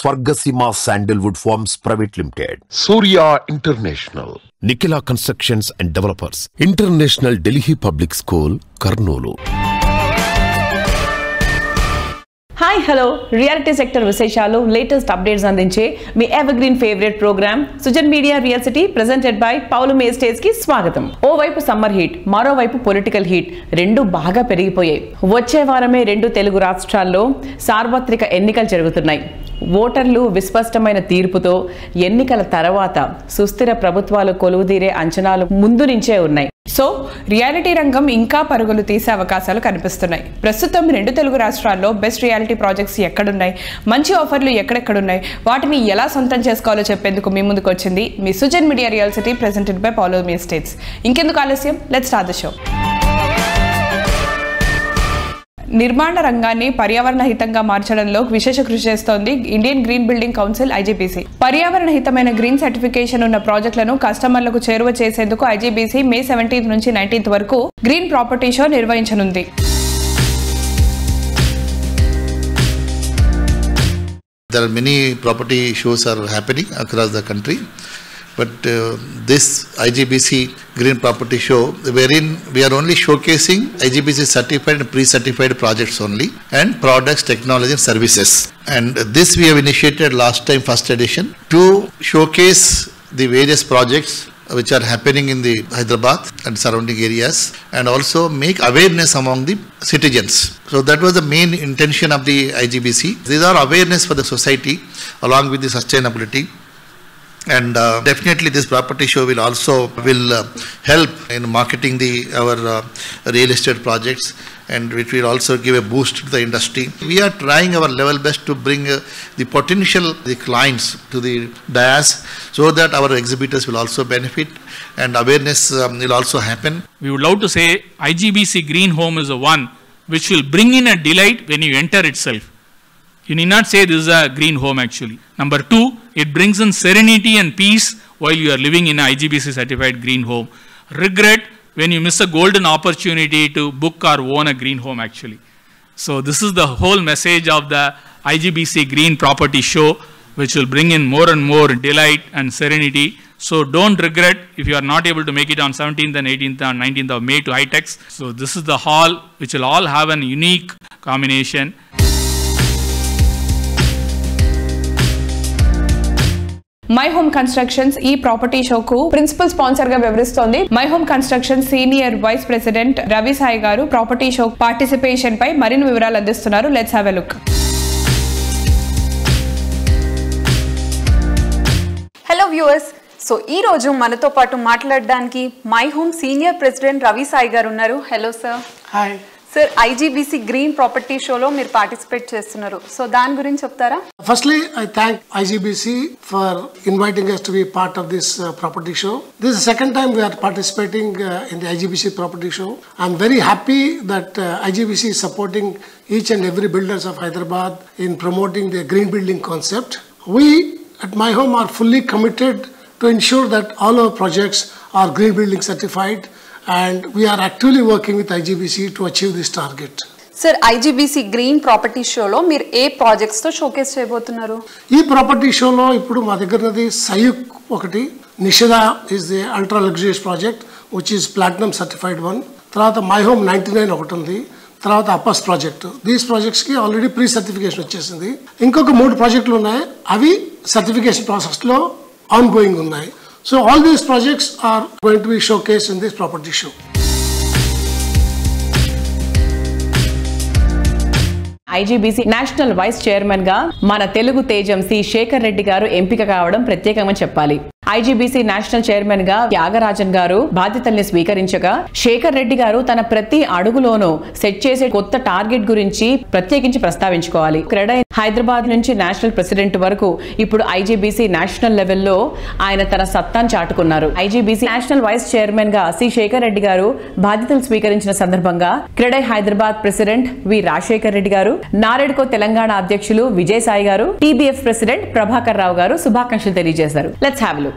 Swargasima Sandalwood Farms Private Limited, Surya International. Nikila Constructions and Developers, International Delhi Public School, Karnoolu. Hi hello reality sector విశేషాలు latest updates అందించే మీ evergreen favourite programme Sujan media real city presented by పౌలు మేస్టేజ్ కి స్వాగతం ఓవైపు summer heat మరోవైపు political heat రెండు బాగా పెరిగిపోయాయి వచ్చే వారమే రెండు తెలుగు రాష్ట్రాల్లో సార్వత్రిక ఎన్నికలు జరుగుతున్నాయి ఓటర్లు విస్పష్టమైన తీర్పుతో ఎన్నికల తర్వాత సుస్థిర ప్రభుత్వాలు కొలువుదీరే అంచనాలు ముందు నుంచే ఉన్నాయి సో రియాలిటీ రంగం ఇంకా పరుగులు తీసే అవకాశాలు కనిపిస్తున్నాయి ప్రస్తుతం రెండు తెలుగు రాష్ట్రాల్లో బెస్ట్ రియాలిటీ ప్రాజెక్ట్స్ ఎక్కడున్నాయి మంచి ఆఫర్లు ఎక్కడెక్కడున్నాయి వాటిని ఎలా సొంతం చేసుకోవాలో చెప్పేందుకు మీ ముందుకు వచ్చింది మీ Sujan media real city presented by పాలో మీ స్టేట్స్ ఇంకెందుకు ఆలస్యం లెట్ స్టార్ట్ ద షో నిర్మాణ రంగాన్ని పర్యావరణ హితంగా మార్చడంలో విశేష కృషి చేస్తోంది Indian green building council IGBC పర్యావరణ హితమైన గ్రీన్ సర్టిఫికేషన్ ఉన్న ప్రాజెక్టులను కస్టమర్లకు చేరువ చేసేందుకు ఐజీబీసీ మే సెవెంటీన్త్ నుంచి నైన్టీన్త్ వరకు గ్రీన్ ప్రాపర్టీ షో నిర్వహించనుంది There are many property shows are happening across the country, but uh, this IGBC Green Property Show, wherein we are only showcasing IGBC certified and pre-certified projects only, and products, technology, and services. And this we have initiated last time, first edition, to showcase the various projects which are happening in the Hyderabad and surrounding areas and also make awareness among the citizens. So that was the main intention of the IGBC. These are awareness for the society along with the sustainability and uh, definitely this property show will also will uh, help in marketing the our uh, real estate projects and it will also give a boost to the industry we are trying our level best to bring uh, the potential the clients to the dais so that our exhibitors will also benefit and awareness um, will also happen we would love to say IGBC Green Home is the one which will bring in a delight when you enter itself. You need not say this is a green home actually. Number two, it brings in serenity and peace while you are living in a IGBC certified green home. Regret when you miss a golden opportunity to book or own a green home actually. So this is the whole message of the IGBC Green Property Show which will bring in more and more delight and serenity. So don't regret if you are not able to make it on 17th and 18th and 19th of May to HITEX. So this is the hall which will all have an unique combination. My home constructions ఈ property షోకు principal sponsor గా వివరిస్తోంది my home construction senior vice president Ravi Sai garu property show participation పై మరిన్ని వివరాలు అందిస్తున్నారు let's have a look hello viewers so ఈ రోజు మనతో పాటు మాట్లాడడానికి my home senior president Ravi Sai garu ఉన్నారు hello sir hi sir IGBC green property షోలో మీరు పార్టిసిపేట్ చేస్తున్నారు సో దాని గురించి చెప్తారా Firstly, I thank IGBC for inviting us to be part of this uh, property show. This is the second time we are participating uh, in the IGBC property show. I'm very happy that uh, IGBC is supporting each and every builders of Hyderabad in promoting the green building concept. We at my home are fully committed to ensure that all our projects are green building certified and we are actively working with IGBC to achieve this target. Sir IGBC green property షోలో మీరు ఏ projects తో showcase చేయబోతున్నారు ఈ property షోలో ఇప్పుడు మా దగ్గర ఉన్నది సయుక్ ఒకటి నిషిదా is the ultra luxurious project which is platinum certified one తర్వాత మై హోమ్ నైంటీ నైన్ ఒకటి ఉంది తర్వాత అప్పస్ ప్రాజెక్ట్ దీస్ ప్రాజెక్ట్స్కి ఆల్రెడీ ప్రీ సర్టిఫికేషన్ వచ్చేసింది ఇంకొక మూడు ప్రాజెక్టులు ఉన్నాయి అవి సర్టిఫికేషన్ ప్రాసెస్లో ఆన్ గోయింగ్ ఉన్నాయి so all these projects are going to be showcase in this property show IGBC national vice chairman గా మన తెలుగు తేజం సి శేఖర్ రెడ్డి గారు ఎంపిక కావడం ప్రత్యేకంగా చెప్పాలి ఐజీబీసీ నేషనల్ చైర్మన్ గా త్యాగరాజన్ గారు బాధ్యతల్ని స్వీకరించగా శేఖర్ రెడ్డి గారు తన ప్రతి అడుగులోనూ సెట్ చేసే కొత్త టార్గెట్ గురించి ప్రత్యేకించి ప్రస్తావించుకోవాలి క్రెడై హైదరాబాద్ నుంచి నేషనల్ ప్రెసిడెంట్ వరకు ఇప్పుడు ఐజీబీసీ నేషనల్ లెవెల్లో ఆయన తన సత్తాను చాటుకున్నారు ఐజీబీసీ నేషనల్ వైస్ చైర్మన్ గా సి శేఖర్ రెడ్డి గారు బాధ్యతలు స్వీకరించిన సందర్భంగా CREDAI Hyderabad president V Rajasekhar Reddy garu NAREDCO Telangana అధ్యక్షులు విజయసాయి గారు టీబీఎఫ్ ప్రెసిడెంట్ ప్రభాకర్ రావు గారు శుభాకాంక్షలు తెలియజేశారు let's have look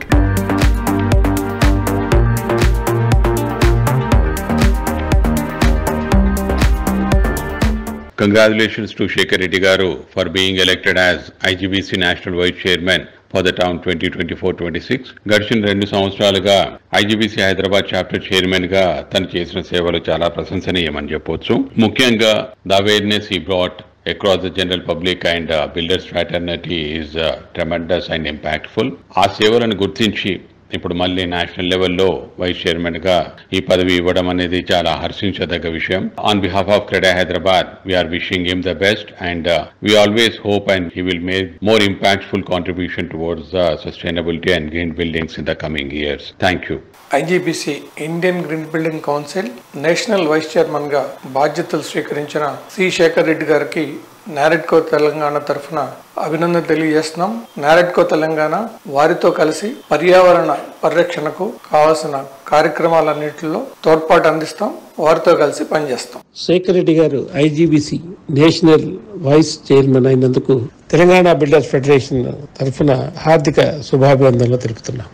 Congratulations to Shekhar Reddy Garu for being elected as IGBC National Vice Chairman for the town 2024-26 గడిచిన రెండు సంవత్సరాలుగా ఐజీబీసీ హైదరాబాద్ చాప్టర్ చైర్మన్ గా తను చేసిన సేవలు చాలా ప్రశంసనీయమని చెప్పొచ్చు ముఖ్యంగా ద అవేర్నెస్ ఈ brought across the general public and uh, builders fraternity is uh, tremendous and impactful ఆ సేవలను గుర్తించి ఇప్పుడు మళ్ళీ నేషనల్ లెవెల్లో వైస్ చైర్మన్ గా ఈ పదవి ఇవ్వడం అనేది చాలా హర్షించదగ్గ విషయం on behalf of CREDAI Hyderabad we're wishing him the best and we always hope and he will make more impactful contribution towards the sustainability and green buildings in the coming years thank you IGBC Indian green building council national vice chairman గా బాధ్యతలు స్వీకరించిన C Shekhar Reddy గారికి నారెడ్కో తెలంగాణ తరఫున అభినందన తెలియజేస్తున్నాం నారెడ్కో తెలంగాణ వారితో కలిసి పర్యావరణ పరిరక్షణకు కావాల్సిన కార్యక్రమాలన్నింటిలో తోడ్పాటు అందిస్తాం వారితో కలిసి పనిచేస్తాం శేఖర్ రెడ్డి గారు ఐజీబీసీ నేషనల్ వైస్ చైర్మన్ అయినందుకు తెలంగాణ బిల్డర్స్ ఫెడరేషన్ తరఫున హార్దిక శుభాభివందనలు తెలుపుతున్నాం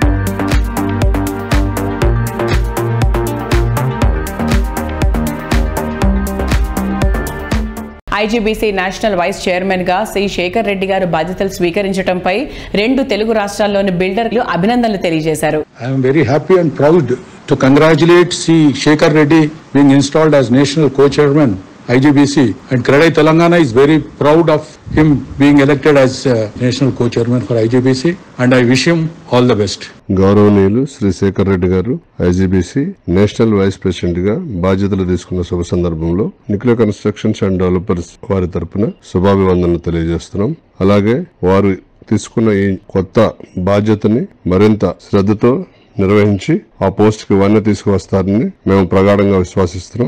ఐజీబీసీ నేషనల్ వైస్ చైర్మన్ గా శ్రీ శేఖర్ రెడ్డి గారు బాధ్యతలు స్వీకరించడంపై రెండు తెలుగు రాష్ట్రాల్లోని బిల్డర్లు అభినందనలు తెలియజేశారు I am very happy and proud to congratulate C. Shekhar Reddy being installed as National Co-Chairman IGBC and Kredai Telangana is very proud of him being elected as uh, National Co-Chairman for IGBC and I wish him all the best. గౌరవనీయులు శ్రీ శేఖర్ రెడ్డి గారు IGBC national vice president గా బాధ్యతలు తీసుకున్న శుభ సందర్భంలో Nikhila constructions and developers వారి తరపున శుభాభివందనలు తెలియజేస్తున్నాం అలాగే వారు తీసుకున్న ఈ కొత్త బాధ్యతని మరింత శ్రద్ధతో నిర్వహించి ఆ పోస్ట్ కి వన్నె తీసుకువస్తారని మేము ప్రగాఢంగా విశ్వాసిస్తున్నాం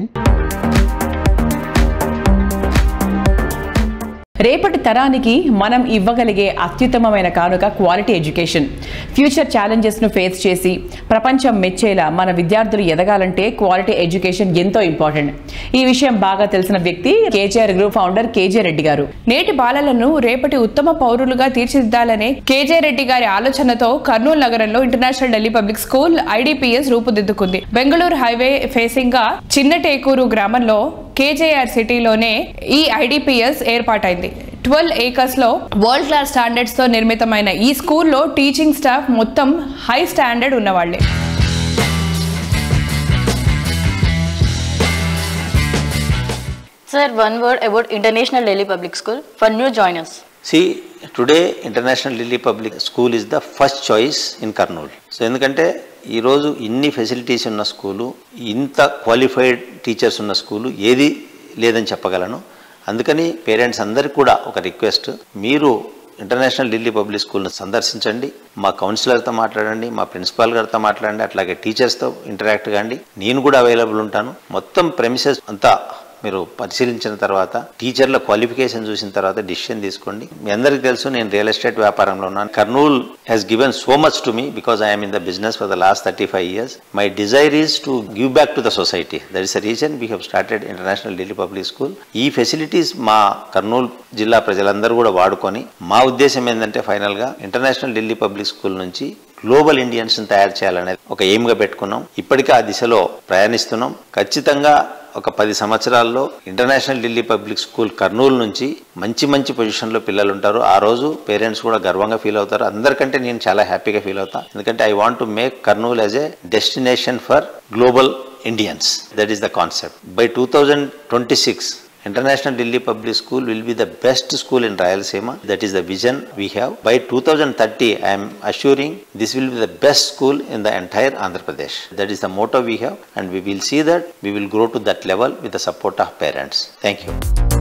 రేపటి తరానికి మనం ఇవ్వగలిగే అత్యుత్తమమైన కానుక క్వాలిటీ ఎడ్యుకేషన్ ఫ్యూచర్ ఛాలెంజెస్ ను ఫేస్ చేసి ప్రపంచం మెచ్చేలా మన విద్యార్థులు ఎదగాలంటే క్వాలిటీ ఎడ్యుకేషన్ ఎంతో ఇంపార్టెంట్ ఈ విషయం బాగా తెలిసిన వ్యక్తి KGR group founder KJ Reddy garu నేటి బాలలను రేపటి ఉత్తమ పౌరులుగా తీర్చిదిద్దాలనే కేజే రెడ్డి గారి ఆలోచనతో కర్నూలు నగరంలో international Delhi public school IDPS రూపుదిద్దుకుంది బెంగళూరు హైవే ఫేసింగ్ గా చిన్నటేకూరు గ్రామంలో కేజేఆర్ సిటీలోనే ఈ ఐడిపిఎస్ ఏర్పాటైంది ట్వెల్వ్ ఏకర్స్ లో వరల్డ్ క్లాస్ స్టాండర్డ్స్ తో నిర్మితమైన ఈ స్కూల్లో టీచింగ్ స్టాఫ్ మొత్తం హై స్టాండర్డ్ ఉన్నవాళ్లే Sir, one word about International Delhi Public School for new joiners. See, today International Delhi Public School is the first choice in Karnool. So ఎందుకంటే ఈరోజు ఇన్ని facilities ఉన్న స్కూలు ఇంత క్వాలిఫైడ్ టీచర్స్ ఉన్న school ఏది లేదని చెప్పగలను అందుకని పేరెంట్స్ అందరికి కూడా ఒక రిక్వెస్ట్ మీరు ఇంటర్నేషనల్ ఢిల్లీ పబ్లిక్ స్కూల్ని సందర్శించండి మా కౌన్సిలర్తో మాట్లాడండి మా ప్రిన్సిపాల్ గారితో మాట్లాడండి అట్లాగే టీచర్స్తో ఇంటరాక్ట్ కాండి నేను కూడా అవైలబుల్ ఉంటాను మొత్తం ప్రెమిసెస్ అంతా మీరు పరిశీలించిన తర్వాత టీచర్ల క్వాలిఫికేషన్ చూసిన తర్వాత డిసిషన్ తీసుకోండి మీ అందరికీ తెలుసు నేను రియల్ ఎస్టేట్ వ్యాపారంలో ఉన్నాను Kurnool has given so much to me because I'm in the business for the last thirty five years my desire is to give back to the society that is the reason we have started international Delhi public school ఈ facilities మా కర్నూలు జిల్లా ప్రజలందరూ కూడా వాడుకొని మా ఉద్దేశం ఏంటంటే ఫైనల్గా ఇంటర్నేషనల్ ఢిల్లీ పబ్లిక్ స్కూల్ నుంచి గ్లోబల్ ఇండియన్స్ ని తయారు చేయాలనేది ఒక ఎయిమ్ గా పెట్టుకున్నాం ఇప్పటికే ఆ దిశలో ప్రయాణిస్తున్నాం ఖచ్చితంగా ఒక పది సంవత్సరాల్లో international Delhi public school Kurnool నుంచి మంచి మంచి పొజిషన్లో పిల్లలు ఉంటారు ఆ రోజు పేరెంట్స్ కూడా గర్వంగా ఫీల్ అవుతారు అందరికంటే నేను చాలా హ్యాపీగా ఫీల్ అవుతా ఎందుకంటే I want to make Kurnool as a destination for global Indians that is the concept by two thousand twenty six International Delhi Public School will be the best school in Rayalaseema. That is the vision we have. By 2030, I am assuring this will be the best school in the entire Andhra Pradesh. That is the motto we have, and we will see that we will grow to that level with the support of parents. Thank you.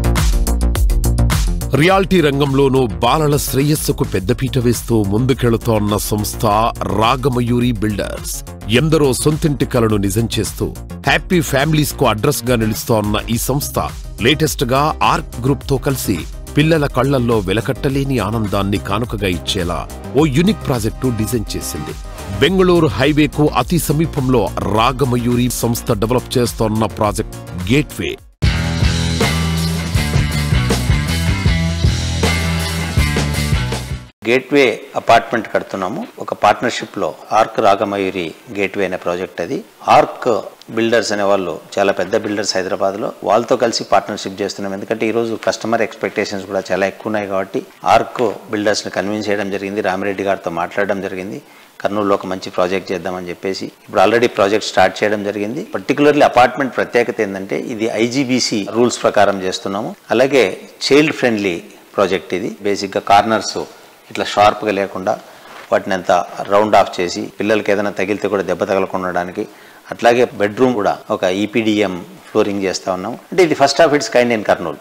Reality రంగంలోనూ బాలల శ్రేయస్సుకు పెద్దపీట వేస్తూ ముందుకెళుతోన్న సంస్థ Ragamayuri builders ఎందరో సొంతింటి కలను నిజం చేస్తూ హ్యాపీ ఫ్యామిలీస్ కు అడ్రస్ గా నిలుస్తోన్న ఈ సంస్థ లేటెస్ట్ గా ఆర్క్ గ్రూప్ తో కలిసి పిల్లల కళ్లల్లో వెలకట్టలేని ఆనందాన్ని కానుకగా ఇచ్చేలా ఓ యునిక్ ప్రాజెక్టు డిజైన్ చేసింది బెంగళూరు హైవేకు అతి సమీపంలో రాగమయూరి సంస్థ డెవలప్ చేస్తోన్న ప్రాజెక్ట్ గేట్వే గేట్వే అపార్ట్మెంట్ కడుతున్నాము ఒక పార్ట్నర్షిప్లో ఆర్క్ రాగమయూరి గేట్వే అనే ప్రాజెక్ట్ అది ఆర్క్ బిల్డర్స్ అనే వాళ్ళు చాలా పెద్ద బిల్డర్స్ హైదరాబాద్లో వాళ్ళతో కలిసి పార్ట్నర్షిప్ చేస్తున్నాం ఎందుకంటే ఈరోజు కస్టమర్ ఎక్స్పెక్టేషన్స్ కూడా చాలా ఎక్కువ ఉన్నాయి కాబట్టి ఆర్క్ బిల్డర్స్ని కన్విన్స్ చేయడం జరిగింది రామిరెడ్డి గారితో మాట్లాడడం జరిగింది కర్నూలులో ఒక మంచి ప్రాజెక్ట్ చేద్దామని చెప్పేసి ఇప్పుడు ఆల్రెడీ ప్రాజెక్ట్ స్టార్ట్ చేయడం జరిగింది పర్టికులర్లీ అపార్ట్మెంట్ ప్రత్యేకత ఏంటంటే ఇది ఐజీబీసీ రూల్స్ ప్రకారం చేస్తున్నాము అలాగే చైల్డ్ ఫ్రెండ్లీ ప్రాజెక్ట్ ఇది బేసిక్గా కార్నర్స్ ఇట్లా షార్ప్గా లేకుండా వాటిని అంత రౌండ్ ఆఫ్ చేసి పిల్లలకి ఏదైనా తగిలితే కూడా దెబ్బ తగలకుండా ఉండడానికి అట్లాగే బెడ్రూమ్ కూడా ఒక ఈపీడిఎం ఫ్లోరింగ్ చేస్తా ఉన్నాం అంటే ఇది first of its kind in Kurnool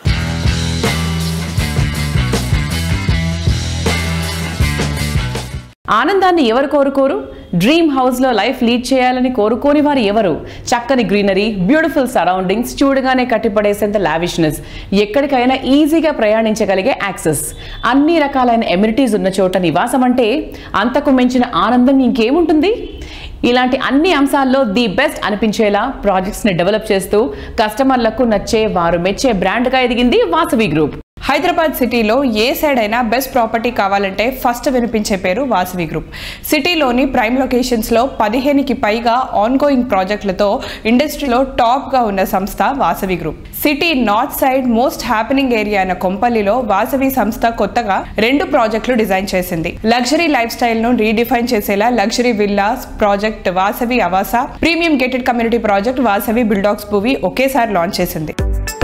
ఆనందాన్ని ఎవరు కోరుకోరు డ్రీమ్ హౌస్ లో లైఫ్ లీడ్ చేయాలని కోరుకోని వారు ఎవరు చక్కని గ్రీనరీ బ్యూటిఫుల్ సరౌండింగ్స్ చూడగానే కట్టిపడేసేంత లావిష్నెస్ ఎక్కడికైనా ఈజీగా ప్రయాణించగలిగే యాక్సెస్ అన్ని రకాలైన ఎమ్యూనిటీస్ ఉన్న చోట నివాసం అంటే అంతకు మించిన ఆనందం ఇంకేముంటుంది ఇలాంటి అన్ని అంశాల్లో ది బెస్ట్ అనిపించేలా ప్రాజెక్ట్స్ ని డెవలప్ చేస్తూ కస్టమర్లకు నచ్చే వారు మెచ్చే బ్రాండ్గా ఎదిగింది వాసవి గ్రూప్ హైదరాబాద్ సిటీలో ఏ సైడ్ అయినా బెస్ట్ ప్రాపర్టీ కావాలంటే ఫస్ట్ వినిపించే పేరు వాసవి గ్రూప్ సిటీలోని ప్రైమ్ లొకేషన్స్లో పదిహేనుకి పైగా ఆన్గోయింగ్ ప్రాజెక్టులతో ఇండస్ట్రీలో టాప్గా ఉన్న సంస్థ Vasavi group city north side most happening area అయిన కొంపల్లిలో వాసవి సంస్థ కొత్తగా రెండు ప్రాజెక్టులు డిజైన్ చేసింది లగ్జరీ లైఫ్ స్టైల్ ను రీడిఫైన్ చేసేలా luxury villas project Vasavi Avasa premium gated community project Vasavi బిల్డాక్స్ భూవి ఒకేసారి లాంచ్ చేసింది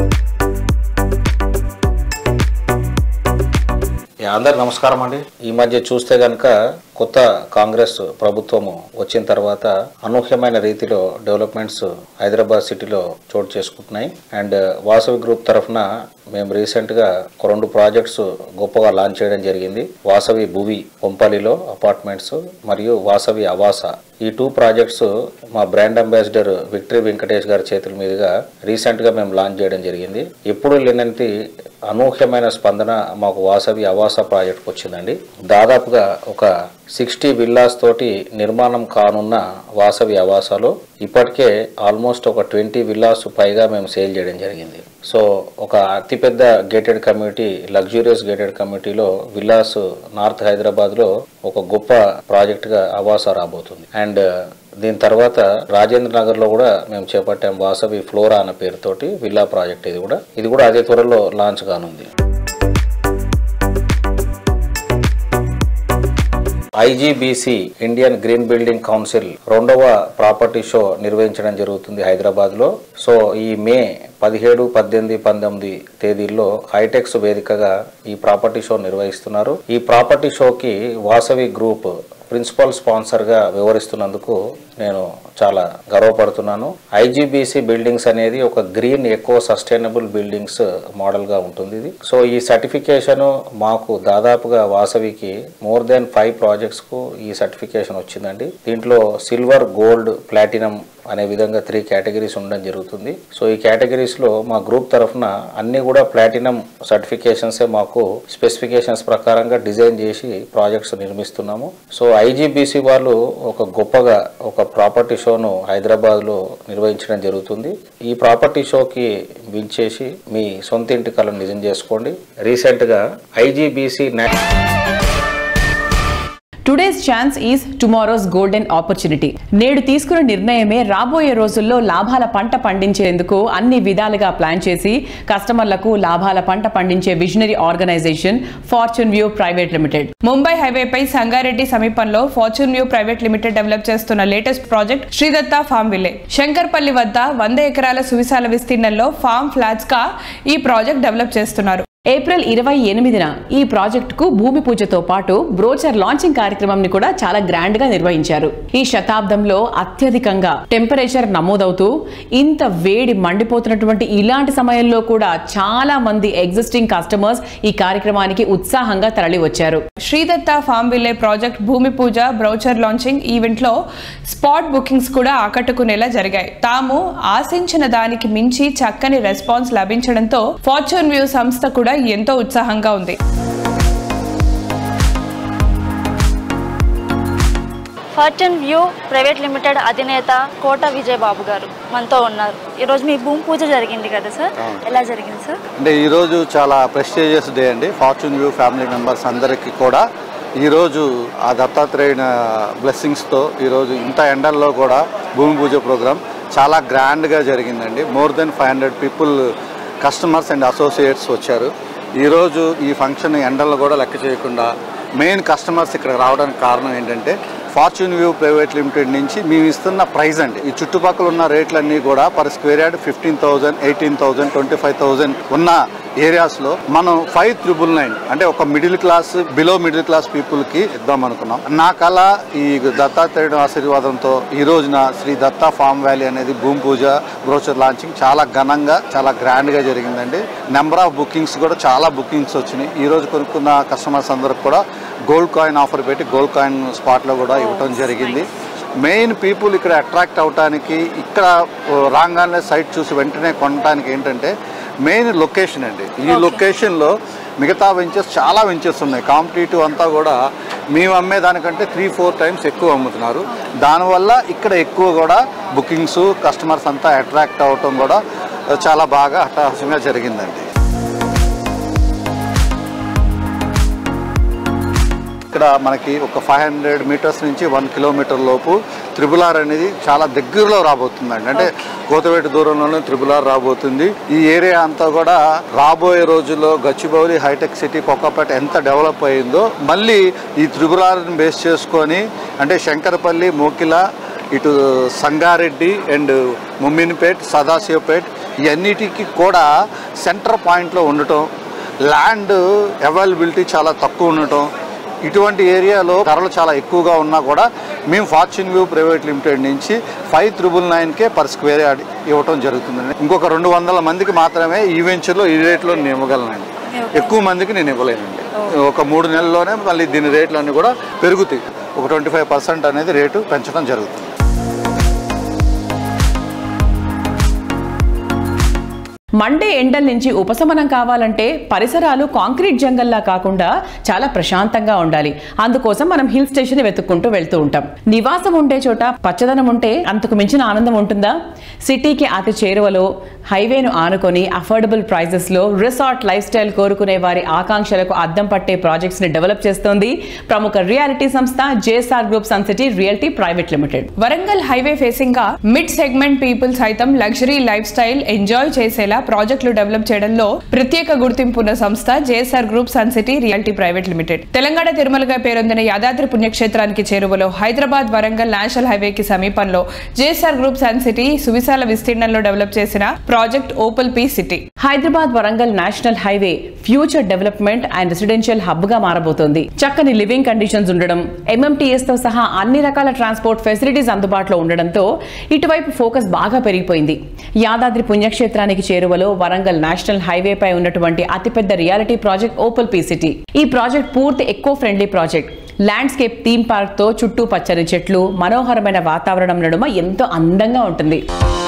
అందరు నమస్కారం అండి ఈ మధ్య చూస్తే గనక కొత్త కాంగ్రెస్ ప్రభుత్వము వచ్చిన తర్వాత అనూహ్యమైన రీతిలో డెవలప్మెంట్స్ హైదరాబాద్ సిటీలో చోటు చేసుకుంటున్నాయి అండ్ వాసవి గ్రూప్ తరఫున మేము రీసెంట్గా ఒక రెండు ప్రాజెక్ట్స్ గొప్పగా లాంచ్ చేయడం జరిగింది వాసవి భువి పొంపల్లిలో అపార్ట్మెంట్స్ మరియు వాసవి అవాస ఈ టూ ప్రాజెక్ట్స్ మా బ్రాండ్ అంబాసిడర్ విక్టరీ వెంకటేష్ గారి చేతుల మీదుగా రీసెంట్గా మేము లాంచ్ చేయడం జరిగింది ఎప్పుడు లేనంటి అనూహ్యమైన స్పందన మాకు వాసవి అవాస ప్రాజెక్ట్కి వచ్చిందండి దాదాపుగా ఒక సిక్స్టీ విల్లాస్ తోటి నిర్మాణం కానున్న వాసవి అవాసాలో ఇప్పటికే ఆల్మోస్ట్ ఒక ట్వంటీ విల్లాస్ పైగా మేము సేల్ చేయడం జరిగింది సో ఒక అతిపెద్ద గేటెడ్ కమ్యూనిటీ లగ్జూరియస్ గేటెడ్ కమ్యూనిటీలో విల్లాస్ నార్త్ హైదరాబాద్లో ఒక గొప్ప ప్రాజెక్ట్గా అవాస రాబోతుంది అండ్ దీని తర్వాత రాజేంద్ర నగర్ లో కూడా మేము చేపట్టాం వాసవి ఫ్లోరా అన్న పేరుతోటి విల్లా ప్రాజెక్ట్ ఇది కూడా ఇది కూడా అదే త్వరలో లాంచ్ కానుంది IGBC Indian green building council రెండవ ప్రాపర్టీ షో నిర్వహించడం జరుగుతుంది హైదరాబాద్ లో సో ఈ మే పదిహేడు పద్దెనిమిది పంతొమ్మిది తేదీల్లో హైటెక్స్ వేదికగా ఈ ప్రాపర్టీ షో నిర్వహిస్తున్నారు ఈ ప్రాపర్టీ షోకి వాసవి గ్రూప్ ప్రిన్సిపల్ స్పాన్సర్గా వ్యవహరిస్తున్నందుకు నేను చాలా గర్వపడుతున్నాను ఐజీబీసీ బిల్డింగ్స్ అనేది ఒక గ్రీన్ ఎకో సస్టైనబుల్ బిల్డింగ్స్ మోడల్గా ఉంటుంది ఇది సో ఈ సర్టిఫికేషన్ మాకు దాదాపుగా వాసవికి మోర్ దెన్ ఫైవ్ ప్రాజెక్ట్స్కు ఈ సర్టిఫికేషన్ వచ్చిందండి దీంట్లో సిల్వర్ గోల్డ్ ప్లాటినం అనే విధంగా త్రీ కేటగిరీస్ ఉండడం జరుగుతుంది సో ఈ కేటగిరీస్లో మా గ్రూప్ తరఫున అన్ని కూడా ప్లాటినం సర్టిఫికేషన్సే మాకు స్పెసిఫికేషన్స్ ప్రకారంగా డిజైన్ చేసి ప్రాజెక్ట్స్ నిర్మిస్తున్నాము సో ఐజీబీసీ వాళ్ళు ఒక గొప్పగా ఒక ప్రాపర్టీ షోను హైదరాబాద్లో నిర్వహించడం జరుగుతుంది ఈ ప్రాపర్టీ షోకి వించేసి మీ సొంత ఇంటి కళను నిజం చేసుకోండి రీసెంట్గా IGBC today's chance is tomorrow's golden opportunity నేడు తీసుకున్న నిర్ణయమే రాబోయే రోజుల్లో లాభాల పంట పండించేందుకు అన్ని విధాలుగా ప్లాన్ చేసి కస్టమర్లకు లాభాల పంట పండించే visionary organization fortune view private limited Mumbai హైవేపై సంగారెడ్డి సమీపంలో fortune view private limited develop చేస్తున్న latest project Sridatta farm ville Shankarpally వద్ద వంద ఎకరాల సువిశాల విస్తీర్ణంలో ఫార్మ్ ఫ్లాట్స్ గా ఈ ప్రాజెక్ట్ డెవలప్ చేస్తున్నారు ఏప్రిల్ ఇరవై ఎనిమిదిన ఈ ప్రాజెక్టుకు భూమి పూజతో పాటు బ్రోచర్ లాంచింగ్ కార్యక్రమం కూడా చాలా గ్రాండ్ గా నిర్వహించారు ఈ శతాబ్దంలో అత్యధికంగా టెంపరేచర్ నమోదవుతూ ఇంత వేడి మండిపోతున్నటువంటి ఇలాంటి సమయంలో కూడా చాలా మంది ఎగ్జిస్టింగ్ కస్టమర్స్ ఈ కార్యక్రమానికి ఉత్సాహంగా తరలి వచ్చారు శ్రీదత్త ఫార్మ్ విల్లే ప్రాజెక్ట్ భూమి పూజ బ్రౌచర్ లాంచింగ్ ఈవెంట్ లో స్పాట్ బుకింగ్స్ కూడా ఆకట్టుకునేలా జరిగాయి తాము ఆశించిన దానికి మించి చక్కని రెస్పాన్స్ లభించడంతో ఫార్చ్యూన్ వ్యూ సంస్థ కూడా ఎంతో ఉత్సాహంగా ఉంది ఫార్చ్యూన్ వ్యూ ప్రైవేట్ లిమిటెడ్ అధినేత కోట విజయబాబు గారు మనతో ఉన్నారు ఈరోజు మీ భూమి పూజ జరిగింది కదా సార్ ఎలా జరిగింది సార్ అంటే ఈరోజు చాలా ప్రెస్టీజియస్ డే అండి ఫార్చ్యూన్ వ్యూ ఫ్యామిలీ మెంబర్స్ అందరికీ కూడా ఈరోజు ఆ దత్తాత్రేయుని బ్లెస్సింగ్స్తో ఈరోజు ఇంత ఎండల్లో కూడా భూమి పూజ ప్రోగ్రాం చాలా గ్రాండ్గా జరిగిందండి more than five hundred people customers and associates వచ్చారు ఈరోజు ఈ ఫంక్షన్ ఎండల్లో కూడా లెక్క చేయకుండా మెయిన్ కస్టమర్స్ ఇక్కడ రావడానికి కారణం ఏంటంటే ఫార్చ్యూన్ వ్యూ ప్రైవేట్ లిమిటెడ్ నుంచి మేము ఇస్తున్న ప్రైస్ అండి ఈ చుట్టుపక్కల ఉన్న రేట్లన్నీ కూడా per square yard fifteen thousand eighteen thousand twenty five thousand ఉన్న ఏరియాస్లో మనం ఫైవ్ త్రిబుల్ నైన్ అంటే ఒక middle class below middle class పీపుల్కి ఇద్దాం అనుకున్నాం నా కళ ఈ దత్తాత్రేయుడు ఆశీర్వాదంతో ఈ రోజున శ్రీ దత్తా ఫామ్ వ్యాలీ అనేది భూమి పూజ బ్రోచర్ లాంచింగ్ చాలా ఘనంగా చాలా గ్రాండ్గా జరిగిందండి నెంబర్ ఆఫ్ బుకింగ్స్ కూడా చాలా బుకింగ్స్ వచ్చినాయి ఈ రోజు కొనుక్కున్న కస్టమర్స్ అందరికి కూడా గోల్డ్ కాయిన్ ఆఫర్ పెట్టి గోల్డ్ కాయిన్ స్పాట్లో కూడా ఇవ్వటం జరిగింది మెయిన్ పీపుల్ ఇక్కడ అట్రాక్ట్ అవడానికి ఇక్కడ ఓ, రాగానే సైట్ చూసి వెంటనే కొనడానికి ఏంటంటే మెయిన్ లొకేషన్ అండి ఈ లొకేషన్లో మిగతా వెంచర్స్ చాలా వెంచర్స్ ఉన్నాయి కాంపిటేటివ్ అంతా కూడా మేము అమ్మే దానికంటే త్రీ ఫోర్ టైమ్స్ ఎక్కువ అమ్ముతున్నారు దానివల్ల ఇక్కడ ఎక్కువ కూడా బుకింగ్స్ కస్టమర్స్ అంతా అట్రాక్ట్ అవ్వటం కూడా చాలా బాగా అట్టహాసంగా జరిగిందండి ఇక్కడ మనకి ఒక ఫైవ్ హండ్రెడ్ మీటర్స్ నుంచి వన్ కిలోమీటర్ లోపు త్రిబుల్ ఆర్ అనేది చాలా దగ్గరలో రాబోతుందండి అంటే కోతవేటి దూరంలోనే త్రిబుల్ ఆర్ రాబోతుంది ఈ ఏరియా అంతా కూడా రాబోయే రోజుల్లో గచ్చిబౌలి హైటెక్ సిటీ కొక్కపేట ఎంత డెవలప్ అయిందో మళ్ళీ ఈ త్రిబుల్ ఆర్ని బేస్ చేసుకొని అంటే శంకరపల్లి మోకిల ఇటు సంగారెడ్డి అండ్ ముమ్మినిపేట్ సదాశివపేట్ ఇవన్నిటికీ కూడా సెంటర్ పాయింట్లో ఉండటం ల్యాండ్ అవైలబిలిటీ చాలా తక్కువ ఉండటం ఇటువంటి ఏరియాలో ధరలు చాలా ఎక్కువగా ఉన్నా కూడా మేము ఫార్చ్యూన్ వ్యూ ప్రైవేట్ లిమిటెడ్ నుంచి ఫైవ్ త్రిబుల్ నైన్కే పర్ స్క్వేర్ యార్డ్ ఇవ్వటం జరుగుతుందండి ఇంకొక రెండు వందల మందికి మాత్రమే ఈ వెంచర్లో ఈ రేట్లో నేను ఇవ్వగలనండి ఎక్కువ మందికి నేను ఇవ్వలేనండి ఒక మూడు నెలల్లోనే మళ్ళీ దీని రేట్లు అన్నీ కూడా పెరుగుతాయి ఒక ట్వంటీ ఫైవ్ పర్సెంట్ అనేది రేటు పెంచడం జరుగుతుంది మండే ఎండల నుంచి ఉపశమనం కావాలంటే పరిసరాలు కాంక్రీట్ జంగల్లా కాకుండా చాలా ప్రశాంతంగా ఉండాలి అందుకోసం మనం హిల్ స్టేషన్ వెతుక్కుంటూ వెళ్తూ ఉంటాం నివాసం ఉండే చోట పచ్చదనం ఉంటే అంతకు మించిన ఆనందం ఉంటుందా సిటీకి అతి చేరువలో హైవేను ఆనుకొని అఫోర్డబుల్ ప్రైజెస్ లో రిసార్ట్ లైఫ్ స్టైల్ కోరుకునే వారి ఆకాంక్షలకు అద్దం పట్టే ప్రాజెక్ట్స్ ని డెవలప్ చేస్తోంది ప్రముఖ రియాలిటీ సంస్థ JSR group sun city realty private limited Warangal highway facing గా మిడ్ సెగ్మెంట్ పీపుల్ సైతం లగ్జరీ లైఫ్ స్టైల్ ఎంజాయ్ చేసేలా ప్రాజెక్టులు డెవలప్ చేయడంలో ప్రత్యేక గుర్తింపు ఉన్న సంస్థ JSR group sun city reality private limited Telangana తిరుమలగా పేరొందిన యాదాద్రి పుణ్యక్షేత్రానికి చేరువలో హైదరాబాద్ వరంగల్ నేషనల్ హైవేకి సమీపంలో జేఎస్ఆర్ గ్రూప్ సన్ సిటీ సువిశాల విస్తీర్ణంలో డెవలప్ చేసిన project opal P city Hyderabad Warangal national highway future development and residential hub గా మారబోతోంది చక్కని లివింగ్ కండిషన్స్ ఉండడం ఎంఎంటీఎస్ తో సహా అన్ని రకాల ట్రాన్స్పోర్ట్ ఫెసిలిటీస్ అందుబాటులో ఉండడంతో ఇటువైపు ఫోకస్ బాగా పెరిగిపోయింది యాదాద్రి పుణ్యక్షేత్రానికి చేరువలో వరంగల్ నేషనల్ హైవే పై ఉన్నటువంటి అతిపెద్ద reality project opal P city ఈ ప్రాజెక్ట్ పూర్తి eco friendly project landscape theme park తో చుట్టూ పచ్చని చెట్లు మనోహరమైన వాతావరణం నడుమ ఎంతో అందంగా ఉంటుంది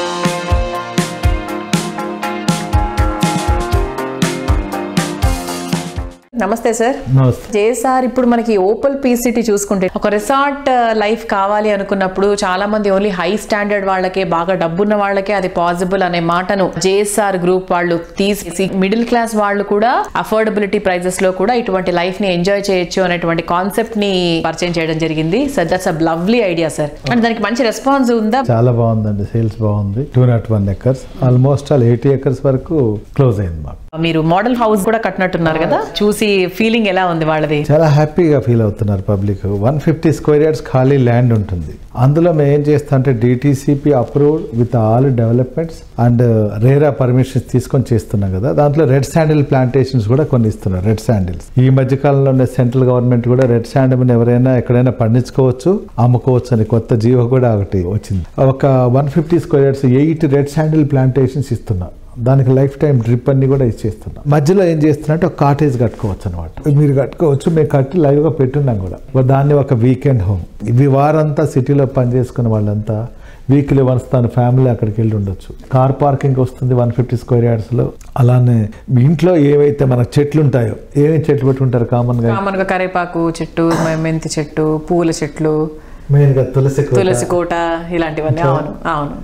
నమస్తే సార్ జేసార్ ఇప్పుడు మనకి ఓపల్ పీసీటీ చూసుకుంటే ఒక రిసార్ట్ లైఫ్ కావాలి అనుకున్నప్పుడు చాలా మంది ఓన్లీ హై స్టాండర్డ్ వాళ్ళకే బాగా డబ్బున్న వాళ్ళకే అది పాసిబుల్ అనే మాటను జేఎస్ఆర్ గ్రూప్ వాళ్ళు తీసేసి మిడిల్ క్లాస్ వాళ్ళు కూడా అఫోర్డబిలిటీ ప్రైజెస్ లో కూడా ఇటువంటి లైఫ్ ని ఎంజాయ్ చేయొచ్చు అనేటువంటి కాన్సెప్ట్ ని పరిచయం చేయడం జరిగింది sir that's a lovely idea sir అంటే దానికి మంచి రెస్పాన్స్ ఉందా చాలా బాగుందండి సేల్స్ బాగుంది two not one acres almost all eighty acres వరకు క్లోజ్ అయింది మాకు మీరు మోడల్ హౌస్ కూడా కట్టినట్టున్నారు కదా చూసి ఫీలింగ్ ఎలా ఉంది వాళ్ళది చాలా హ్యాపీగా ఫీల్ అవుతున్నారు public one fifty square yards ఖాళీ ల్యాండ్ ఉంటుంది అందులో మేము ఏం చేస్తాం అంటే DTCP approved with all developments and RERA permissions తీసుకొని చేస్తున్నాం కదా దాంట్లో రెడ్ శాండిల్ ప్లాంటేషన్స్ కూడా కొన్ని ఇస్తున్నారు రెడ్ శాండిల్స్ ఈ మధ్య కాలంలో సెంట్రల్ గవర్నమెంట్ కూడా రెడ్ శాండిల్ ఎవరైనా ఎక్కడైనా పండించుకోవచ్చు అమ్ముకోవచ్చు అని కొత్త జీవో కూడా ఒకటి వచ్చింది ఒక one fifty square yards eight red sandal plantations ఇస్తున్నాం దానికి లైఫ్ టైం డ్రిప్ అన్ని కూడా ఇచ్చేస్తున్నాం మధ్యలో ఏం చేస్తున్నట్టు ఒక కాటేజ్ కట్టుకోవచ్చు అనమాట మీరు కట్టుకోవచ్చు మేము కట్టి లైవ్గా పెట్టున్నాం కూడా దాన్ని ఒక వీకెండ్ హోమ్ ఇవి వారంతా సిటీలో పనిచేసుకున్న వాళ్ళంతా వీక్లీ వన్స్ తన ఫ్యామిలీ అక్కడికి వెళ్ళి ఉండొచ్చు కార్ పార్కింగ్ వస్తుంది వన్ ఫిఫ్టీ స్క్వేర్ యార్డ్స్లో అలానే మీ ఇంట్లో ఏవైతే మనకు చెట్లు ఉంటాయో ఏమేమి చెట్లు పెట్టుకుంటారు కామన్గా కామన్ గా కరేపాకు చెట్టు మెంతి చెట్టు పూల చెట్లు మెయిన్గా తులసి కోట, తులసి కోట ఇలాంటివన్నీ అవును అవును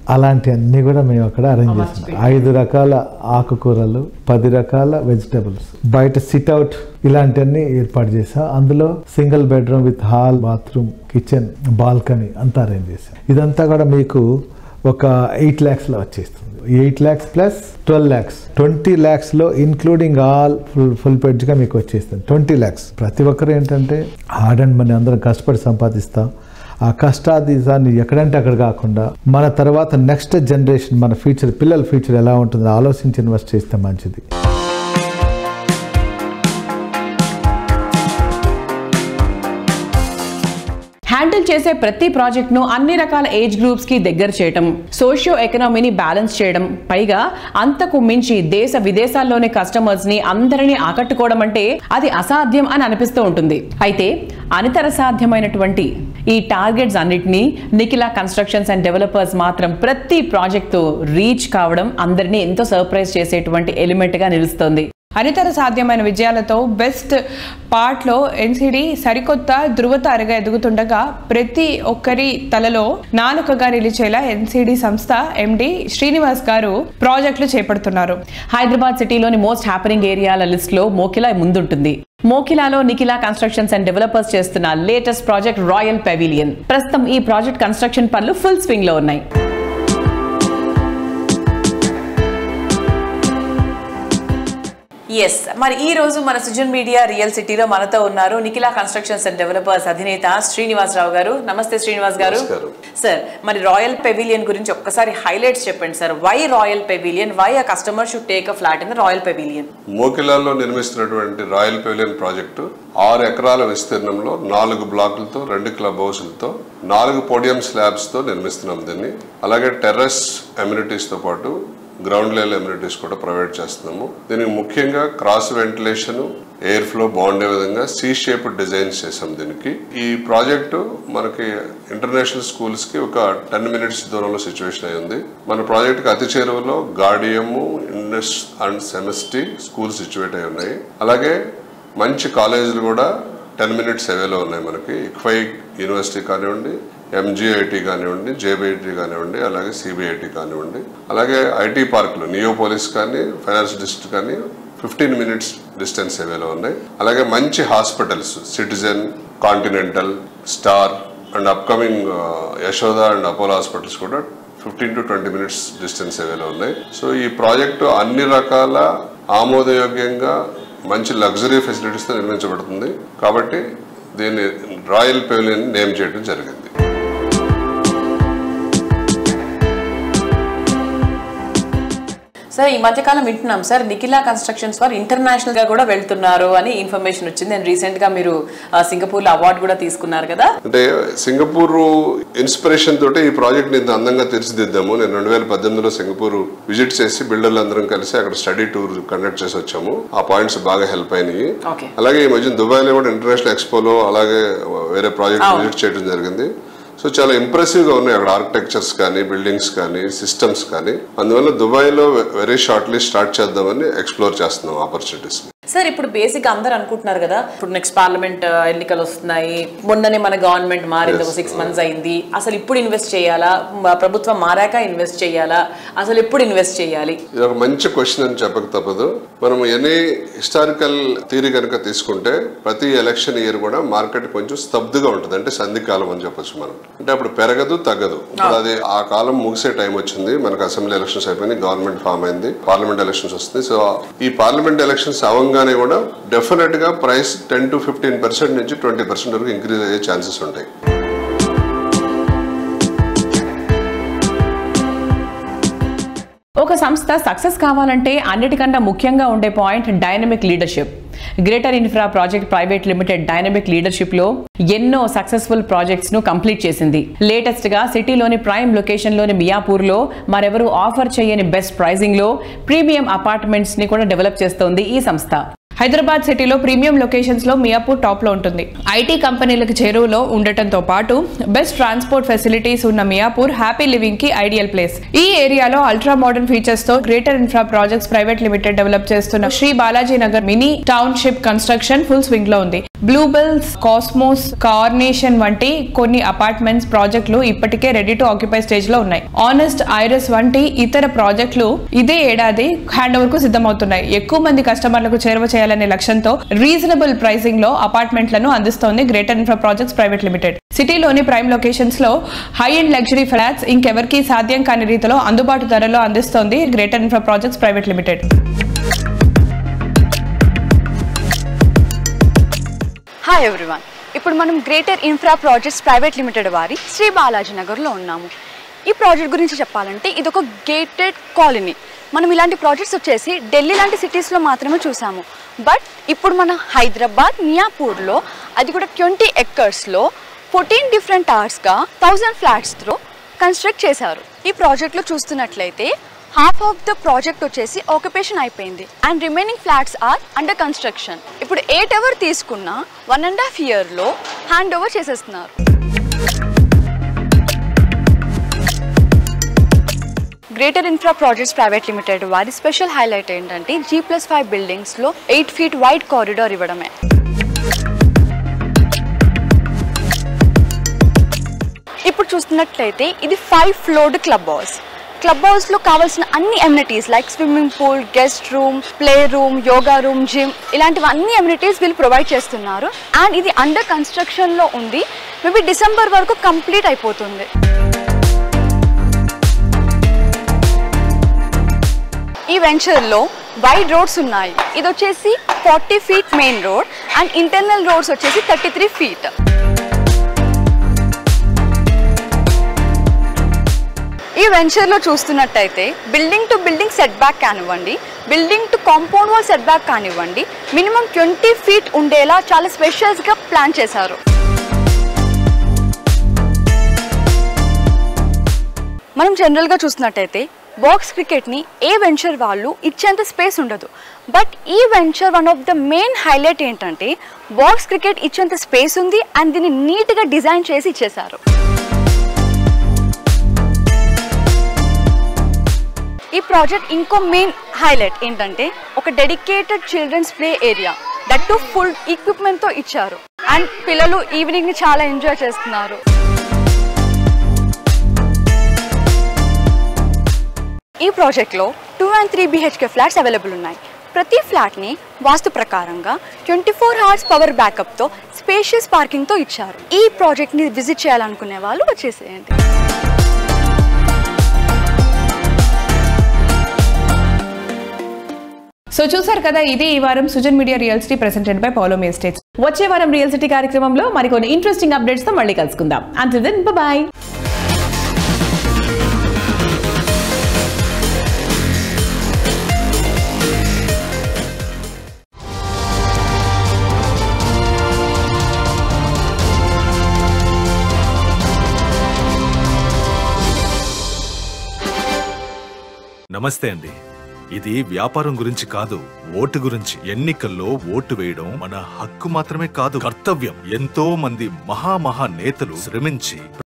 అలాంటి అన్ని కూడా మేము అక్కడ అరేంజ్ చేసాం ఐదు రకాల ఆకుకూరలు పది రకాల వెజిటబుల్స్ బయట సిట్ అవుట్ ఇలాంటివన్నీ ఏర్పాటు చేసాం అందులో single bedroom with hall bathroom kitchen balcony అంతా అరేంజ్ చేసాం ఇదంతా కూడా మీకు ఒక ఎయిట్ ల్యాక్స్లో వచ్చేస్తుంది eight lakhs plus twelve lakhs twenty ల్యాక్స్లో ఇన్క్లూడింగ్ ఆల్ ఫుల్ ఫుల్ పెడ్జ్గా మీకు వచ్చేస్తుంది ట్వంటీ ల్యాక్స్ ప్రతి ఒక్కరు ఏంటంటే హార్డ్ అండ్ మనీ అందరం కష్టపడి సంపాదిస్తాం ఆ కష్టాధిశాన్ని ఎక్కడంటే అక్కడ కాకుండా మన తర్వాత నెక్స్ట్ జనరేషన్ మన ఫ్యూచర్ పిల్లల ఫ్యూచర్ ఎలా ఉంటుందో ఆలోచించి ఇన్వెస్ట్ చేస్తే మంచిది హ్యాండిల్ చేసే ప్రతి ప్రాజెక్ట్ ను అన్ని రకాల ఏజ్ గ్రూప్స్ కి దగ్గర చేయడం సోషియో ఎకనామీని బ్యాలెన్స్ చేయడం పైగా అంతకు మించి దేశ విదేశాల్లోని కస్టమర్స్ ని అందరినీ ఆకట్టుకోవడం అంటే అది అసాధ్యం అని అనిపిస్తూ ఉంటుంది అయితే అనితర సాధ్యమైనటువంటి ఈ టార్గెట్స్ అన్నిటినీ నిఖిల కన్స్ట్రక్షన్స్ అండ్ డెవలపర్స్ మాత్రం ప్రతి ప్రాజెక్టు రీచ్ కావడం అందరినీ ఎంతో సర్ప్రైజ్ చేసేటువంటి ఎలిమెంట్ గా నిలుస్తుంది అనితర సాధ్యమైన విజయాలతో బెస్ట్ పార్ట్లో ఎన్సిడి సరికొత్త ధృవతారగా ఎదుగుతుండగా ప్రతి ఒక్కరి తలలో నాలుకగా నిలిచేలా ఎన్సిడి సంస్థ ఎండి శ్రీనివాస్ గారు ప్రాజెక్టులు చేపడుతున్నారు హైదరాబాద్ సిటీలోని మోస్ట్ హ్యాపనింగ్ ఏరియాల లిస్ట్ లో మోకిలా ముందుంటుంది మోకిలాలో నిఖిలా కన్స్ట్రక్షన్స్ అండ్ డెవలపర్స్ చేస్తున్న లేటెస్ట్ ప్రాజెక్ట్ రాయల్ పెవిలియన్ ప్రస్తుతం ఈ ప్రాజెక్ట్ కన్స్ట్రక్షన్ పనులు ఫుల్ స్వింగ్ లో ఉన్నాయి ఎస్ మరి ఈ రోజు మన సుజన్ మీడియా రియల్ సిటీలో మనతో ఉన్నారు నిఖిలా కన్స్ట్రక్షన్స్ అండ్ డెవలపర్స్ అధినేత శ్రీనివాసరావు గారు నమస్తే శ్రీనివాస్ గారు సార్ మరి రాయల్ పెవిలియన్ గురించి ఒక్కసారి హైలైట్స్ చెప్పండి sir why royal pavilion why a customer should take a flat in the royal pavilion మోకిలాల్లో నిర్మిస్తున్నటువంటి రాయల్ పెవిలియన్ ప్రాజెక్టు ఆరు ఎకరాల విస్తీర్ణంలో నాలుగు బ్లాకులతో రెండు క్లబ్ హౌస్లతో నాలుగు పోడియం స్లాబ్స్తో నిర్మిస్తున్నాం దీన్ని అలాగే టెర్రస్ అమ్యూనిటీస్తో పాటు గ్రౌండ్ లెవెల్ అమ్యూనిటీస్ కూడా ప్రొవైడ్ చేస్తున్నాము దీనికి ముఖ్యంగా క్రాస్ వెంటిలేషన్ ఎయిర్ ఫ్లో బాగుండే విధంగా సి షేప్ డిజైన్స్ చేసాం దీనికి ఈ ప్రాజెక్టు మనకి ఇంటర్నేషనల్ స్కూల్స్ కి ఒక టెన్ మినిట్స్ దూరంలో సిచ్యువేషన్ అయి ఉంది మన ప్రాజెక్ట్ కి అతి చేరువలో గాడియము ఇండస్ అండ్ సెమిస్టీ స్కూల్ సిచ్యువేట్ అయి ఉన్నాయి అలాగే మంచి కాలేజీలు కూడా టెన్ మినిట్స్ అవేలో ఉన్నాయి మనకి ఇక్ఫై యూనివర్సిటీ కానివ్వండి ఎంజీఐటి కానివ్వండి జేబీఐటి కానివ్వండి అలాగే సిబిఐటి కానివ్వండి అలాగే ఐటీ పార్కులు నియోపోలిస్ కానీ ఫైనాన్స్ డిస్ట్రిక్ట్ కానీ ఫిఫ్టీన్ మినిట్స్ డిస్టెన్స్ అవేలో ఉన్నాయి అలాగే మంచి hospitals citizen continental star and upcoming Yashoda and Apollo hospitals కూడా fifteen to twenty minutes distance అవేలో ఉన్నాయి సో ఈ ప్రాజెక్టు అన్ని రకాల ఆమోదయోగ్యంగా మంచి లగ్జరీ ఫెసిలిటీస్తో నిర్మించబడుతుంది కాబట్టి దీన్ని రాయల్ పెవిలియన్ నేమ్ చేయడం జరిగింది సార్ ఈ మధ్యకాలం వింటున్నాం సార్ నిఖిలా కన్స్ట్రక్షన్స్ వారు ఇంటర్నేషనల్ గా కూడా వెళ్తున్నారు అని ఇన్ఫర్మేషన్ వచ్చింది అండ్ రీసెంట్ గా మీరు ఆ, సింగపూర్ లో అవార్డు కూడా తీసుకున్నారు కదా అంటే సింగపూర్ ఇన్స్పిరేషన్ తోటి ఈ ప్రాజెక్ట్ ఇంత అందంగా తీర్చిదిద్దాము నేను రెండు వేల పద్దెనిమిదిలో సింగపూర్ విజిట్ చేసి బిల్డర్లు అందరం కలిసి అక్కడ స్టడీ టూర్ కండక్ట్ చేసి వచ్చాము ఆ పాయింట్స్ బాగా హెల్ప్ అయినాయి ఓకే అలాగే ఈ మధ్య దుబాయ్ లో కూడా ఇంటర్నేషనల్ ఎక్స్పోలో అలాగే వేరే ప్రాజెక్ట్ అవును. విజిట్ చేయడం జరిగింది సో చాలా ఇంప్రెసివ్ గా ఉన్నాయి అక్కడ ఆర్కిటెక్చర్స్ కానీ బిల్డింగ్స్ కానీ సిస్టమ్స్ కానీ అందువల్ల దుబాయ్ లో వెరీ షార్ట్లీ స్టార్ట్ చేద్దామని ఎక్స్ప్లోర్ చేస్తున్నాం ఆపర్చునిటీస్ సార్ ఇప్పుడు బేసిక్ అందరు అనుకుంటున్నారు కదా ఇప్పుడు నెక్స్ట్ పార్లమెంట్ ఎన్నికలు వస్తున్నాయి మొన్ననే మన గవర్నమెంట్ మారింది ఒక సిక్స్ మంత్స్ అయింది అసలు ఇప్పుడు ఇన్వెస్ట్ చేయాలా మ- ప్రభుత్వం మారాక ఇన్వెస్ట్ చేయాలా అసలు ఎప్పుడు ఇన్వెస్ట్ చేయాలి ఇది ఒక మంచి క్వశ్చన్ అని చెప్పక తప్పదు మనం ఎనీ హిస్టారికల్ థీరీ కనుక తీసుకుంటే ప్రతి ఎలక్షన్ ఇయర్ కూడా మార్కెట్ కొంచెం స్తబ్దుగా ఉంటుంది అంటే సంధి కాలం అని చెప్పొచ్చు మనం అంటే అప్పుడు పెరగదు తగ్గదు ఇప్పుడు అది ఆ కాలం ముగిసే టైం వచ్చింది మనకు అసెంబ్లీ ఎలక్షన్స్ అయిపోయింది గవర్నమెంట్ ఫామ్ అయింది పార్లమెంట్ ఎలక్షన్స్ వస్తుంది సో ఈ పార్లమెంట్ ఎలక్షన్స్ అవంగానే కూడా డెఫినెట్ గా price ten to fifteen percent నుంచి ట్వంటీ పర్సెంట్ వరకు ఇంక్రీజ్ అయ్యే ఛాన్సెస్ ఉంటాయి ఒక సంస్థ సక్సెస్ కావాలంటే అన్నిటికన్నా ముఖ్యంగా ఉండే point dynamic leadership greater infra project private limited dynamic leadership లో ఎన్నో సక్సెస్ఫుల్ ప్రాజెక్ట్స్ ను కంప్లీట్ చేసింది లేటెస్ట్ గా సిటీలోని ప్రైమ్ లొకేషన్ లోని మియాపూర్ లో మరెవరు ఆఫర్ చేయని బెస్ట్ ప్రైజింగ్ లో ప్రీమియం అపార్ట్మెంట్స్ ని కూడా డెవలప్ చేస్తోంది ఈ సంస్థ హైదరాబాద్ సిటీలో ప్రీమియం లొకేషన్స్ లో మియాపూర్ టాప్ లో ఉంటుంది ఐటీ కంపెనీలకు చేరువలో ఉండటంతో పాటు బెస్ట్ ట్రాన్స్పోర్ట్ ఫెసిలిటీస్ ఉన్న మియాపూర్ హ్యాపీ లివింగ్ కి ఐడియల్ ప్లేస్ ఈ ఏరియాలో అల్ట్రా మోడర్న్ ఫీచర్స్ తో greater infra projects private limited develop చేస్తున్న Sri Balaji Nagar mini township construction full swing లో ఉంది బ్లూబెల్స్ కాస్మోస్ కార్నేషన్ వంటి కొన్ని అపార్ట్మెంట్స్ ప్రాజెక్టులు ఇప్పటికే రెడీ టు ఆక్యుపై స్టేజ్ లో ఉన్నాయి ఆనెస్ట్ ఐరస్ వంటి ఇతర ప్రాజెక్టులు ఇదే ఏడాది హ్యాండ్ ఓవర్ కు సిద్ధమవుతున్నాయి ఎక్కువ మంది కస్టమర్లకు చేరువ చేయాలనే లక్ష్యంతో రీజనబుల్ ప్రైసింగ్ లో అపార్ట్మెంట్లను అందిస్తోంది greater infra projects private limited సిటీలోని ప్రైమ్ లొకేషన్స్ లో హై అండ్ లగ్జరీ ఫ్లాట్స్ ఇంకెవరికి సాధ్యం కాని రీతిలో అందుబాటు ధరలో అందిస్తోంది greater infra projects private limited hi everyone ఇప్పుడు మనం greater infra projects private limited వారి శ్రీ బాలాజీ నగర్లో ఉన్నాము ఈ ప్రాజెక్ట్ గురించి చెప్పాలంటే ఇది ఒక గేటెడ్ కాలనీ మనం ఇలాంటి ప్రాజెక్ట్స్ వచ్చేసి ఢిల్లీ లాంటి సిటీస్లో మాత్రమే చూసాము బట్ ఇప్పుడు మన హైదరాబాద్ మియాపూర్లో అది కూడా ట్వంటీ ఎక్కర్స్లో ఫోర్టీన్ డిఫరెంట్ అవర్స్గా థౌజండ్ ఫ్లాట్స్తో కన్స్ట్రక్ట్ చేశారు ఈ ప్రాజెక్ట్లో చూస్తున్నట్లయితే హాఫ్ ఆఫ్ ద ప్రాజెక్ట్ వచ్చేసి ఆక్యుపేషన్ అయిపోయింది and remaining flats are under construction ఇప్పుడు ఎయిట్ అవర్ తీసుకున్న వన్ అండ్ హాఫ్ ఇయర్లో హ్యాండ్ ఓవర్ చేసేస్తున్నారు greater infra projects private limited వారి స్పెషల్ హైలైట్ ఏంటంటే జీ ప్లస్ ఫైవ్ బిల్డింగ్స్లో ఎయిట్ ఫీట్ వైడ్ కారిడార్ ఇవ్వడమే ఇప్పుడు చూస్తున్నట్లయితే ఇది five floored club house club హౌస్లో కావాల్సిన అన్ని amenities like swimming pool guest room play room yoga room gym ఇలాంటివి అన్ని ఎమ్యూనిటీస్ వీళ్ళు ప్రొవైడ్ చేస్తున్నారు అండ్ ఇది అండర్ కన్స్ట్రక్షన్లో ఉంది మేబీ డిసెంబర్ వరకు కంప్లీట్ అయిపోతుంది ఈ వెంచర్లో వైడ్ రోడ్స్ ఉన్నాయి ఇది వచ్చేసి forty feet main road and internal roads వచ్చేసి థర్టీ త్రీ ఫీట్ ఈ వెంచర్లో చూస్తున్నట్టయితే building to building set back కానివ్వండి building to compound wall set back కానివ్వండి మినిమం ట్వంటీ ఫీట్ ఉండేలా చాలా స్పెషల్స్గా ప్లాన్ చేశారు మనం జనరల్గా చూసినట్టయితే బాక్స్ క్రికెట్ని ఏ వెంచర్ వాళ్ళు ఇచ్చేంత స్పేస్ ఉండదు బట్ ఈ venture one of the main highlight ఏంటంటే బాక్స్ క్రికెట్ ఇచ్చేంత స్పేస్ ఉంది అండ్ దీన్ని నీట్గా డిజైన్ చేసి ఇచ్చేశారు ఈ ప్రాజెక్ట్ ఇంకో మెయిన్ హైలైట్ ఏంటంటే ఒక dedicated children's play area that too full ఎక్విప్మెంట్తో ఇచ్చారు అండ్ పిల్లలు ఈవినింగ్ని చాలా ఎంజాయ్ చేస్తున్నారు ఈ ప్రాజెక్ట్లో two and three BHK flats available ఉన్నాయి ప్రతి ఫ్లాట్ని వాస్తు ప్రకారంగా ట్వంటీ ఫోర్ అవర్స్ పవర్ బ్యాకప్తో స్పేషియస్ పార్కింగ్తో ఇచ్చారు ఈ ప్రాజెక్ట్ని విజిట్ చేయాలనుకునే వాళ్ళు వచ్చేసేయండి సో చూసారు కదా ఇది ఈ వారం Sujan media real city presented by Paulo estates వచ్చే వారం రియల్ సిటీ కార్యక్రమంలో మరికొన్ని ఇంట్రెస్టింగ్ అప్డేట్స్ తో మళ్ళీ కలుసుకుందాం అంతే దెన్ బాయ్ నమస్తే అండి ఇది వ్యాపారం గురించి కాదు ఓటు గురించి ఎన్నికల్లో ఓటు వేయడం మన హక్కు మాత్రమే కాదు కర్తవ్యం ఎంతో మంది మహామహా నేతలు శ్రమించి